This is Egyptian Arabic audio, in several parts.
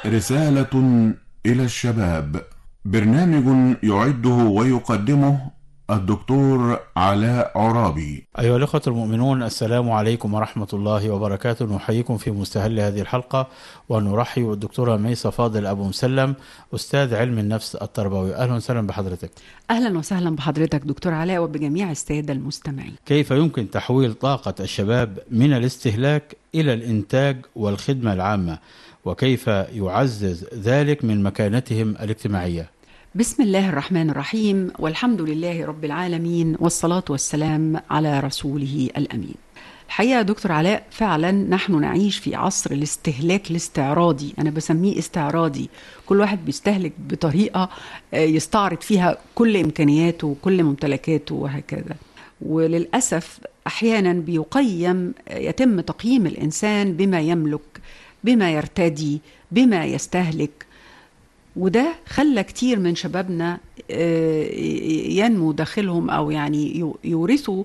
رسالة إلى الشباب برنامج يعده ويقدمه الدكتور علاء عرابي أيها الأخوة المؤمنون السلام عليكم ورحمة الله وبركاته نحييكم في مستهل هذه الحلقة ونرحب بالدكتورة ميسة فاضل أبو مسلم أستاذ علم النفس التربوي أهلا وسهلا بحضرتك اهلا وسهلا بحضرتك دكتور علاء وبجميع الساده المستمعين كيف يمكن تحويل طاقة الشباب من الاستهلاك إلى الإنتاج والخدمة العامة وكيف يعزز ذلك من مكانتهم الاجتماعية بسم الله الرحمن الرحيم والحمد لله رب العالمين والصلاه والسلام على رسوله الامين الحقيقه يا دكتور علاء فعلا نحن نعيش في عصر الاستهلاك الاستعراضي انا بسميه استعراضي كل واحد بيستهلك بطريقه آه، يستعرض فيها كل امكانياته وكل ممتلكاته وهكذا وللاسف احيانا بيقيم يتم تقييم الانسان بما يملك بما يرتدي بما يستهلك وده خلى كتير من شبابنا آه، ينمو داخلهم او يعني يو- يورثوا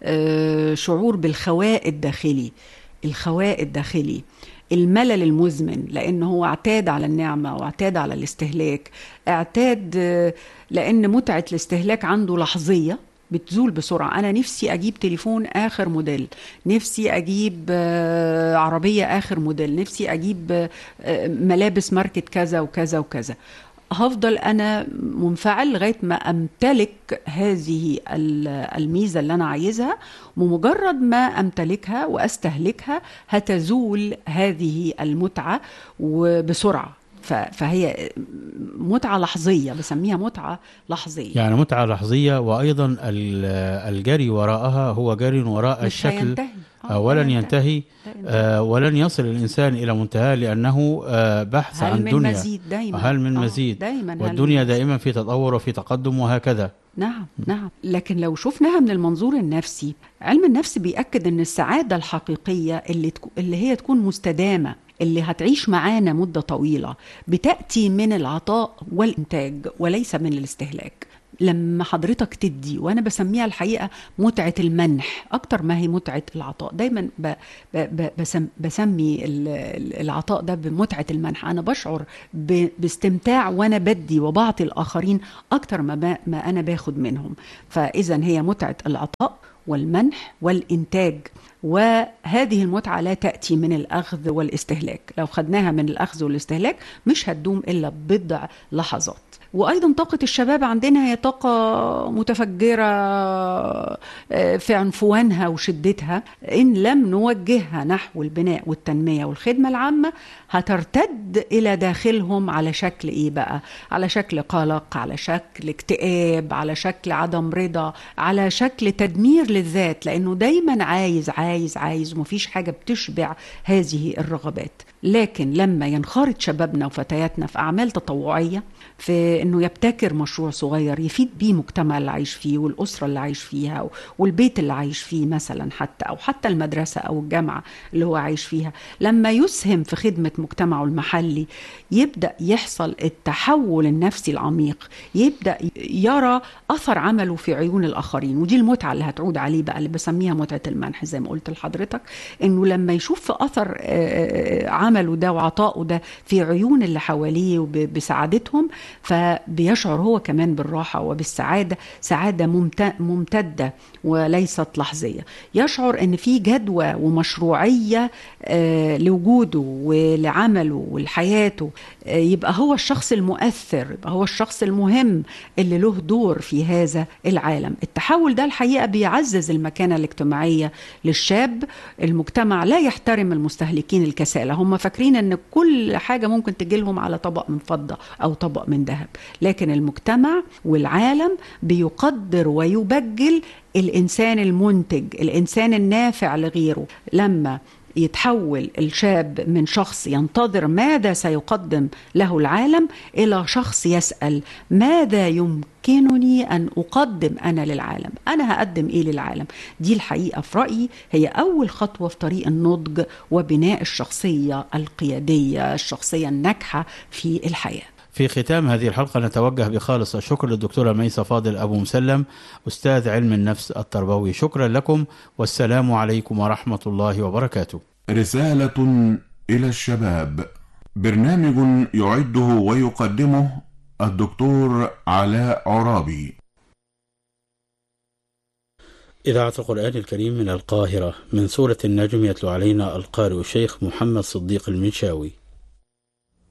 آه، شعور بالخواء الداخلي الخواء الداخلي الملل المزمن لانه هو اعتاد على النعمه واعتاد على الاستهلاك اعتاد آه، لان متعه الاستهلاك عنده لحظيه بتزول بسرعة أنا نفسي أجيب تليفون آخر موديل نفسي أجيب آه، عربية آخر موديل نفسي أجيب آه، ملابس ماركة كذا وكذا وكذا هفضل أنا منفعل لغاية ما أمتلك هذه ال- الميزة اللي أنا عايزها ومجرد ما أمتلكها وأستهلكها هتزول هذه المتعة وبسرعة ف- فهي متعة لحظية بسميها متعة لحظية يعني متعة لحظية وأيضا ال- الجري وراءها هو جري وراء مش الشكل هينتهي. آه، آه، ولن لا ينتهي لا ينتهي. آه، ولن يصل الإنسان إلى منتهى لأنه آه، بحث هل عن من دنيا مزيد دايما هل من آه، مزيد دايما هل والدنيا من مزيد. دائما في تطور وفي تقدم وهكذا نعم نعم لكن لو شفناها من المنظور النفسي علم النفس بيأكد ان السعادة الحقيقية اللي, تكو اللي هي تكون مستدامة اللي هتعيش معانا مدة طويلة بتأتي من العطاء والإنتاج وليس من الاستهلاك لما حضرتك تدي وانا بسميها الحقيقه متعه المنح اكتر ما هي متعه العطاء دايما ب ب ب بسم بسمي ال- ال- العطاء ده بمتعه المنح انا بشعر ب باستمتاع وانا بدي وبعطي الاخرين اكتر ما, ما, ما انا باخد منهم فاذا هي متعه العطاء والمنح والانتاج وهذه المتعه لا تاتي من الاخذ والاستهلاك لو خدناها من الاخذ والاستهلاك مش هتدوم الا بضع لحظات وايضا طاقه الشباب عندنا هي طاقه متفجره آه، في عنفوانها وشدتها ان لم نوجهها نحو البناء والتنميه والخدمه العامه هترتد الى داخلهم على شكل ايه بقى على شكل قلق على شكل اكتئاب على شكل عدم رضا على شكل تدمير للذات لانه دايما عايز عايز عايز ومفيش حاجه بتشبع هذه الرغبات لكن لما ينخرط شبابنا وفتياتنا في اعمال تطوعيه في انه يبتكر مشروع صغير يفيد بيه المجتمع اللي عايش فيه والاسره اللي عايش فيها والبيت اللي عايش فيه مثلا حتى او حتى المدرسه او الجامعه اللي هو عايش فيها لما يسهم في خدمه مجتمعه المحلي يبدا يحصل التحول النفسي العميق يبدا يرى اثر عمله في عيون الاخرين ودي المتعه اللي هتعود عليه بقى اللي بسميها متعه المنح زي ما قلت لحضرتك انه لما يشوف في اثر آه، عمله ده وعطائه ده في عيون اللي حواليه وبسعادتهم فبيشعر هو كمان بالراحه وبالسعاده سعاده ممت- ممتده وليست لحظيه يشعر ان في جدوى ومشروعيه آه، لوجوده ولعمله ولحياته آه، يبقى هو الشخص المؤثر يبقى هو الشخص المهم اللي له دور في هذا العالم التحول ده الحقيقه بيعزز المكانه الاجتماعيه للشاب المجتمع لا يحترم المستهلكين الكسالى هم فاكرين ان كل حاجه ممكن تجي لهم على طبق من فضه او طبق من ذهب لكن المجتمع والعالم بيقدر ويبجل الانسان المنتج الانسان النافع لغيره لما يتحول الشاب من شخص ينتظر ماذا سيقدم له العالم الى شخص يسال ماذا يمكنني ان اقدم انا للعالم انا هقدم ايه للعالم دي الحقيقه في رايي هي اول خطوه في طريق النضج وبناء الشخصيه القياديه الشخصيه الناجحه في الحياه في ختام هذه الحلقة نتوجه بخالص الشكر للدكتورة ميسة فاضل أبو مسلم أستاذ علم النفس التربوي شكرا لكم والسلام عليكم ورحمة الله وبركاته رسالة إلى الشباب برنامج يعده ويقدمه الدكتور علاء عرابي إذاعة القرآن الكريم من القاهرة من سورة النجم يتلو علينا القارئ الشيخ محمد صديق المنشاوي